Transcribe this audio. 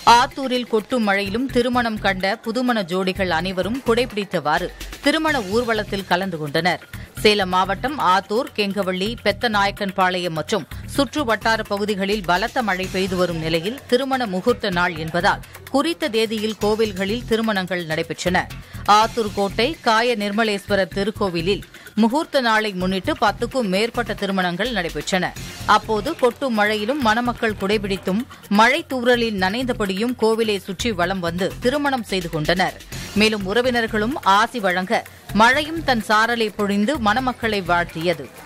ஆத்தூரில் கொட்டும் மழையிலும் திருமணம் கண்ட புதுமண ஜோடிகள் அனைவரும் குடைபிடித்தவாறு திருமண ஊர்வலத்தில் கலந்து கொண்டனர் சேலம் மாவட்டம் ஆத்தூர் கெங்கவள்ளி பெத்தநாயக்கன்பாளையம் மற்றும் சுற்று வட்டார பகுதிகளில் பலத்த மழை பெய்து வரும் நிலையில் திருமண முகூர்த்த நாள் என்பதால் குறித்த தேதியில் கோவில்களில் திருமணங்கள் நடைபெற்றன ஆத்தூர் கோட்டை காய நிர்மலேஸ்வரர் திருக்கோவிலில் முகூர்த்த நாளை முன்னிட்டு பத்துக்கும் மேற்பட்ட திருமணங்கள் நடைபெற்றன அப்போது கொட்டும் மழையிலும் மணமக்கள் குடைபிடித்தும் மழை தூறலில் நனைந்தபடியும் கோவிலை சுற்றி வலம் வந்து திருமணம் செய்து கொண்டனர் மேலும் உறவினர்களும் ஆசி வழங்க மழையும் தன் சாரலை பொழிந்து மணமக்களை வாழ்த்தியது